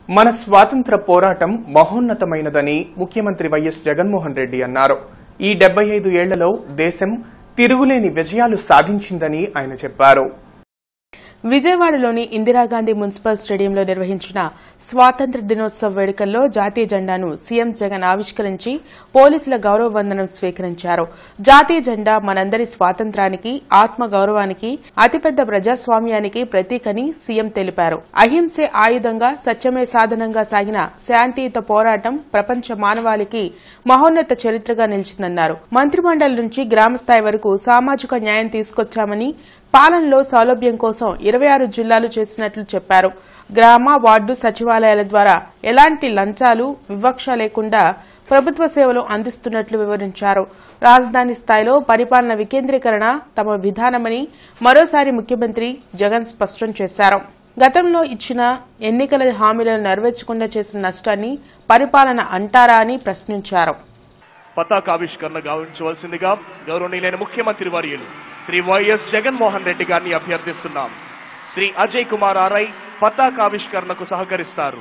మన స్వాతంత్ర పోరాటం మహోన్నతమైనదని ముఖ్యమంత్రి వైఎస్ జగన్మోహన్ రెడ్డి అన్నారు ఈ డెబ్బై ఐదు ఏళ్లలో దేశం తిరుగులేని విజయాలు సాధించిందని ఆయన చెప్పారు విజయవాడలోని ఇందిరాగాంధీ మున్సిపల్ స్టేడియంలో నిర్వహించిన స్వాతంత్ర దినోత్సవ వేడుకల్లో జాతీయ జెండాను సీఎం జగన్ ఆవిష్కరించి పోలీసుల గౌరవ వందనం స్వీకరించారు జాతీయ జెండా మనందరి స్వాతంత్రానికి ఆత్మ గౌరవానికి అతిపెద్ద ప్రజాస్వామ్యానికి ప్రతీకని సీఎం తెలిపారు అహింసే ఆయుధంగా సత్యమే సాధనంగా సాగిన శాంతియుత పోరాటం ప్రపంచ మానవాళికి మహోన్నత చరిత్రగా నిలిచిందన్నారు మంత్రిమండలి నుంచి గ్రామస్థాయి వరకు సామాజిక న్యాయం తీసుకొచ్చామని పాలనలో సౌలభ్యం కోసం ఇరవై ఆరు జిల్లాలు చేసినట్లు చెప్పారు గ్రామ వార్డు సచివాలయాల ద్వారా ఎలాంటి లంచాలు వివక్ష లేకుండా ప్రభుత్వ సేవలు అందిస్తున్నట్లు వివరించారు రాజధాని స్థాయిలో పరిపాలన వికేంద్రీకరణ తమ విధానమని మరోసారి ముఖ్యమంత్రి జగన్ స్పష్టం చేశారు గతంలో ఇచ్చిన ఎన్నికల హామీలను నెరవేర్చకుండా చేసిన నష్టాన్ని పరిపాలన అంటారా అని ప్రశ్నించారు పతాకావిష్కరణ గావించవలసిందిగా గౌరవనీయులైన ముఖ్యమంత్రి వర్యులు శ్రీ వైఎస్ జగన్మోహన్ రెడ్డి గారిని అభ్యర్థిస్తున్నాం శ్రీ అజయ్ కుమార్ ఆర్ఐ పతాకావిష్కరణకు సహకరిస్తారు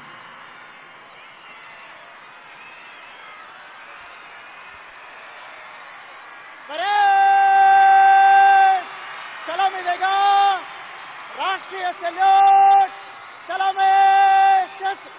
परेड सलामी देगा राष्ट्रीय सैल्यूट सलामी शस्त्र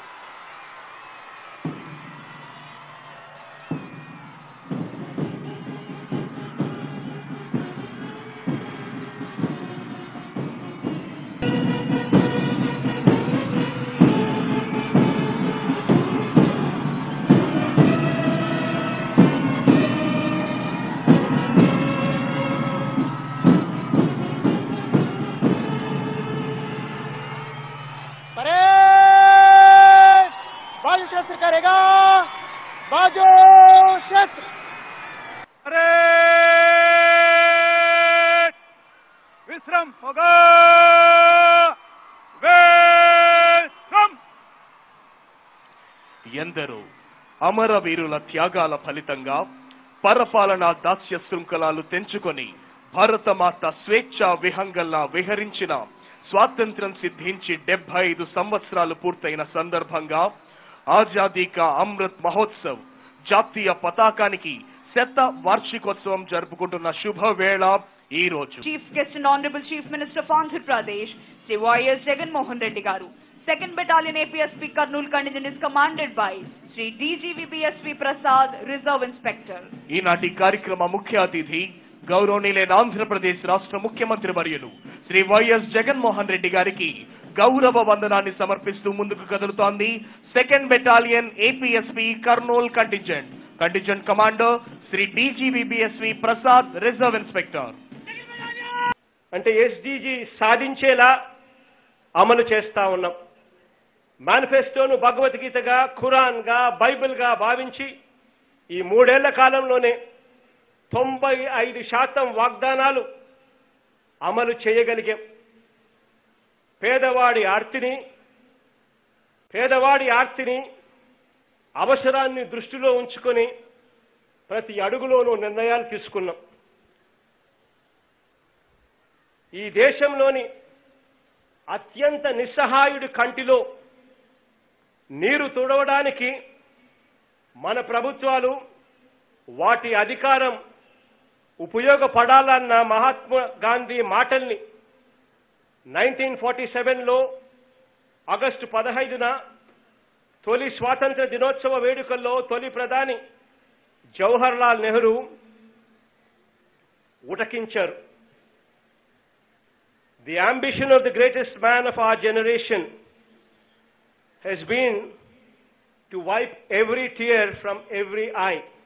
परेड बाजू शस्त्र करेगा बाजू शस्त्र परेड विश्रम होगा विश्रम ఎందరో అమరవీరుల త్యాగాల ఫలితంగా పరపాలన దాస్య శృంఖలాలు తెంచుకొని భారతమాత స్వేచ్ఛ విహంగల్లా విహరించిన స్వాతంత్ర్యం సిద్ధించి డెబ్బై ఐదు సంవత్సరాలు పూర్తయిన సందర్భంగా ఆజాదీ కా అమృత్ మహోత్సవ్ జాతీయ పతాకానికి శత వార్షికోత్సవం జరుపుకుంటున్న శుభవేళ ఈ రోజు Chief Guest and Honorable Chief Minister of Andhra Pradesh, Sri Y.S. Jagan Mohan Reddy Garu. Second Battalion APSP Karnool Contingent is commanded by Sri DGVBSP Prasad, Reserve Inspector. ఈనాటి కార్యక్రమ ముఖ్య అతిథి గౌరవనీయులైన ఆంధ్రప్రదేశ్ రాష్ట్ర ముఖ్యమంత్రి వర్యులు శ్రీ వైఎస్ జగన్మోహన్ రెడ్డి గారికి గౌరవ వందనాన్ని సమర్పిస్తూ ముందుకు కదులుతోంది second battalion APSP Kurnool contingent contingent commander Shri DGVBSV Prasad reserve inspector అంటే ఎస్డిజి సాధించేలా అమలు చేస్తా ఉన్నాం మేనిఫెస్టోను భగవద్గీతగా ఖురాన్గా బైబిల్గా భావించి ఈ మూడేళ్ల కాలంలోనే తొంభై ఐదు శాతం వాగ్దానాలు అమలు చేయగలిగాం పేదవాడి ఆర్తిని పేదవాడి ఆర్తిని అవసరాన్ని దృష్టిలో ఉంచుకొని ప్రతి అడుగులోనూ నిర్ణయాలు తీసుకున్నాం ఈ దేశంలోని అత్యంత నిస్సహాయుడి కంటిలో నీరు తుడవడానికి మన ప్రభుత్వాలు వాటి అధికారం ఉపయోగపడాలన్న మహాత్మా గాంధీ మాటల్ని నైన్టీన్ ఫార్టీ సెవెన్లో ఆగస్టు పదహైదున తొలి స్వాతంత్ర దినోత్సవ వేడుకల్లో తొలి ప్రధాని Jawahar Lal Nehru ఉటకించారు The ambition of the greatest man of our generation has been to wipe every tear from every eye.